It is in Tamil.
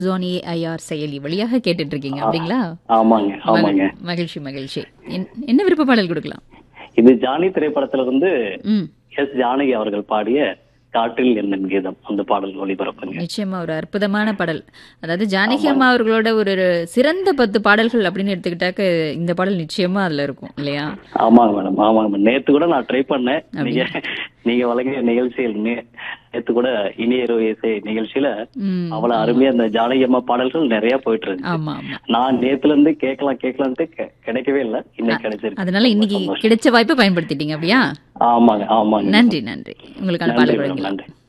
ஜோனி ஐஆர் செயலி வழியாக கேட்டுட்டு இருக்கீங்க அப்படிங்களா ஆமாங்க ஆமாங்க மகிழ்- மகிழ்ச்சி மகிழ்ச்சி என்- என்ன விருப்ப பாடல் கொடுக்கலாம் இது ஜானி திரைப்படத்துல இருந்து ம் எஸ் ஜானகி அவர்கள் பாடிய காற்றில் என்னும் கீதம் அந்த பாடல் ஒளிபரப்புங்க நிச்சயமா ஒரு அற்புதமான பாடல் அதாவது ஜானகி அம்மா அவர்களோட ஒரு ஒரு சிறந்த பத்து பாடல்கள் அப்படின்னு எடுத்துக்கிட்டாக்க இந்த பாடல் நிச்சயமா அதுல இருக்கும் இல்லையா ஆமாங்க மேடம் ஆமாங்க மேடம் நேத்து கூட நான் ட்ரை பண்ணேன் நீங்க நீங்க வழங்கிய நிகழ்ச்சியில் நே- நேத்து கூட இனிய இரவு இசை நிகழ்ச்சியில ம் அவ்வளவு அருமையா அந்த ஜானகி அம்மா பாடல்கள் நிறைய போயிட்டு இருக்கு ஆமா ஆமா நான் நேத்துல இருந்து கேட்கலாம் கேட்கலான்ட்டு கெ- கிடைக்கவே இல்லை இன்னைக்கு கிடைச்சிருக்கு அதனால இன்னைக்கு கிடைச்ச வாய்ப்பை பயன்படுத்திட்டீங்க அப்படியா ஆமாங்க ஆமாங்க நன்றி நன்றி உங்களுக்கான நன்றி பாடல் மேடம் வழங்கலாம் நன்றி